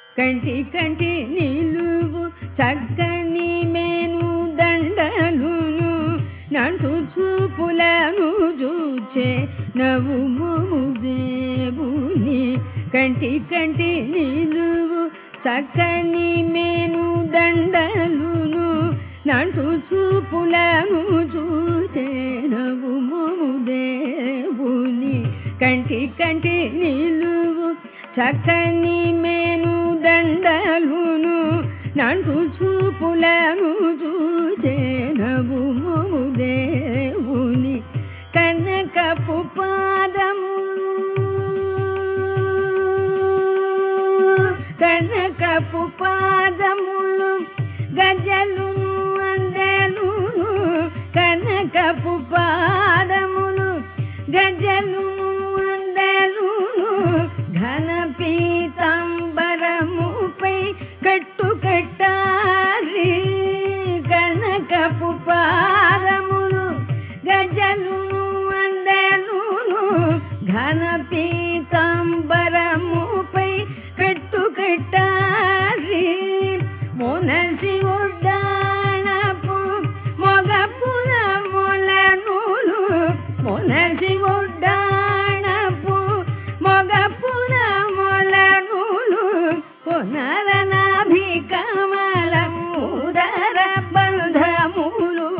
కంటి కంటి నిలువు చక్కని మేను దండలును నంటు చూపులను చూచే నవ్వు మోము దేవుని కంటి కంటి నిలువు చక్కని మేను దండలును నంటు చూపులను చూచే నవ్వు మోము దేవుని కంటి కంటి నిలువు చక్కని మేను దండలును నంటు చూపులను చూచే నవ్వు మోము దేవుని కనకపు పాదములు కనకపు పాదములు గజలును అందెలును కనకపు పాదములు గజలును అందెలును ఘన పీతాంబరముపై కట్టు కట్టాలి కనకపు పాదములు గజలును అందెలును ఘన పీతాంబరముపై కట్టు కట్టాలి మొనసి ఉడ్డాణపు మొగపున మొలనులు మొనసి ఉడ్డాణపు మొగపున మొలనులు పునరనాభికమల ఉదర బంధములు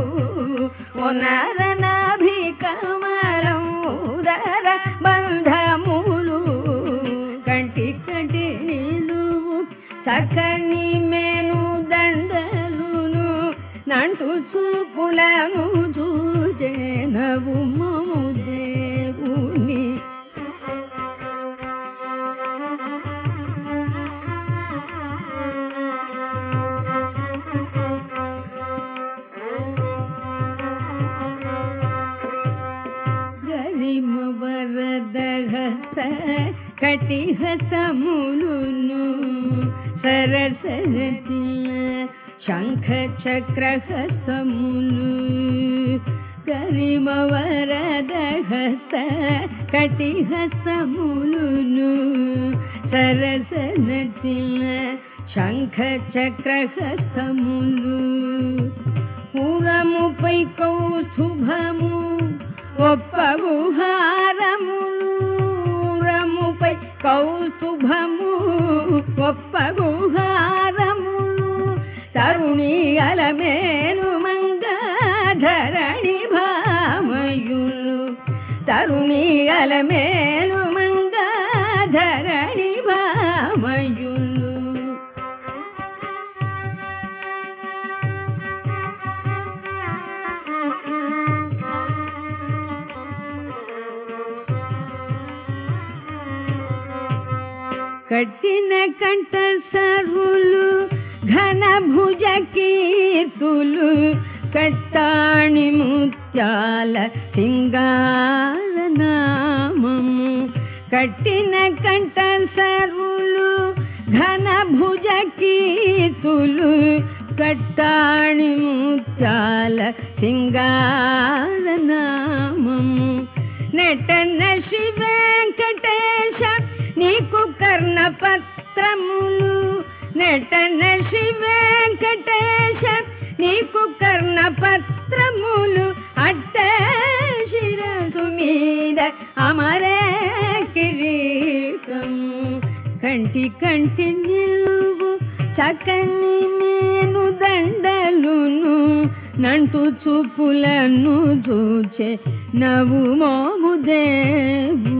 పునరనాభికమలం ఉదర బంధములు కంటి కంటి నిలువు చక్కని మేను దండలును నంటు చూపులను చూచే నవ్వు మము దేవుని గరిమ వరదహస కటిహసములును సరసరతి శంఖ చక్రహసములు గరిమ వరదహస కటిహసములును సరసరతి శంఖ చక్రహసములు పురముపై కౌస్తుభము ఒప్పగుహారమురముపై కౌస్తుభము ఒప్పగుహారములు తరుణి అలమేను మంగధరణి భామయులు తరుణి అలమేను మంగధరణి భామయులు కట్టిన కంట సరులు ఘన భుజ కీర్తులు కట్టాణి ముత్యాల సింగాల నామము కట్టిన కంట సరులు ఘన భుజ కీర్తులు కట్టాణి ముత్యాల సింగాల నామము నటన శ్రీ వెంకటేశ నీకు కర్ణ పత్రములు నటన శ్రీ వెంకటేశ నీకు కర్ణ పత్రములు అట్ట శిరసు మీద అమరే కిరీటము కంటి కంటి నిలువు చక్కని నేను దండలును నంటు చూపులను చూచే నవ్వు మోము దేవు